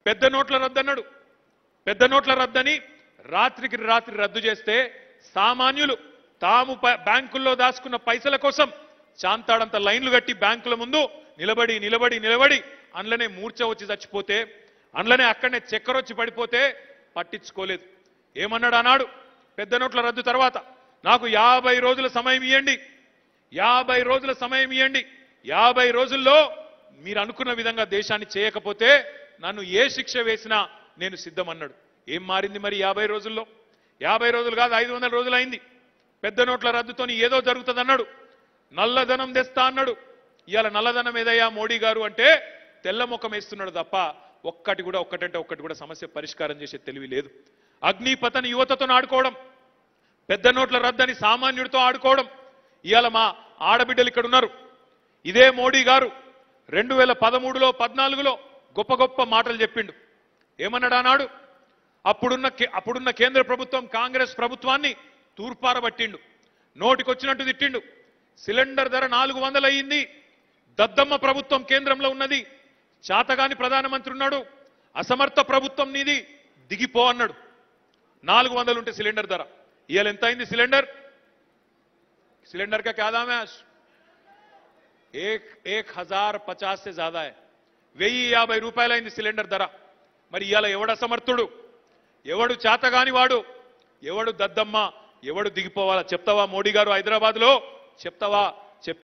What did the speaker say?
పెద్ద నోట్ల రద్దు అన్నాడు పెద్ద నోట్ల రద్దని రాత్రికి రాత్రి రద్దు చేస్తే సామాన్యులు తాము ప- బ్యాంకుల్లో దాచుకున్న పైసల కోసం చాంతాడంత లైన్లు కట్టి బ్యాంకుల ముందు నిలబడి నిలబడి నిలబడి అందులోనే మూర్ఛ వచ్చి చచ్చిపోతే అందులోనే అక్కడనే చక్కెర వచ్చి పడిపోతే పట్టించుకోలేదు ఏమన్నాడు అన్నాడు పెద్ద నోట్ల రద్దు తర్వాత నాకు యాభై రోజుల సమయం ఇవ్వండి యాభై రోజుల సమయం ఇవ్వండి యాభై రోజుల్లో మీరు అనుకున్న విధంగా దేశాన్ని చేయకపోతే నన్ను ఏ శిక్ష వేసినా నేను సిద్ధమన్నాడు ఏం మారింది మరి యాభై రోజుల్లో యాభై రోజులు కాదు ఐదు వందల రోజులు అయింది పెద్ద నోట్ల రద్దుతోని ఏదో జరుగుతుంది అన్నాడు నల్లధనం తెస్తా అన్నాడు ఇవాళ నల్లధనం ఏదయ్యా మోడీ గారు అంటే తెల్ల ముఖం వేస్తున్నాడు తప్ప ఒక్కటి కూడా ఒక్కటంటే ఒక్కటి కూడా సమస్య పరిష్కారం చేసే తెలివి లేదు అగ్నిపతని యువతతో ఆడుకోవడం పెద్ద నోట్ల రద్దని సామాన్యుడితో ఆడుకోవడం ఇవాళ మా ఆడబిడ్డలు ఇక్కడ ఉన్నారు ఇదే మోడీ గారు రెండు వేల పదమూడులో పద్నాలుగులో గొప్ప గొప్ప మాటలు చెప్పిండు ఏమన్నాడు అన్నాడు అప్పుడున్న కే- అప్పుడున్న కేంద్ర ప్రభుత్వం కాంగ్రెస్ ప్రభుత్వాన్ని తూర్పారబట్టిండు నోటికొచ్చినట్టు తిట్టిండు సిలిండర్ ధర నాలుగు వందలు అయ్యింది దద్దమ్మ ప్రభుత్వం కేంద్రంలో ఉన్నది చాతగాని ప్రధానమంత్రి ఉన్నాడు అసమర్థ ప్రభుత్వం నీది దిగిపో అన్నాడు నాలుగు వందలు ఉంటే సిలిండర్ ధర ఇవాళ ఎంత అయింది సిలిండర్ सिलेंडर का क्या दाम है आज एक एक हजार पचास से ज्यादा है వెయ్యి యాభై రూపాయలైంది సిలిండర్ ధర మరి ఇవాళ ఎవడు అసమర్థుడు ఎవడు చాతగాని వాడు ఎవడు దద్దమ్మ ఎవడు దిగిపోవాలా చెప్తావా మోడీ గారు హైదరాబాద్ లో చెప్తావా చెప్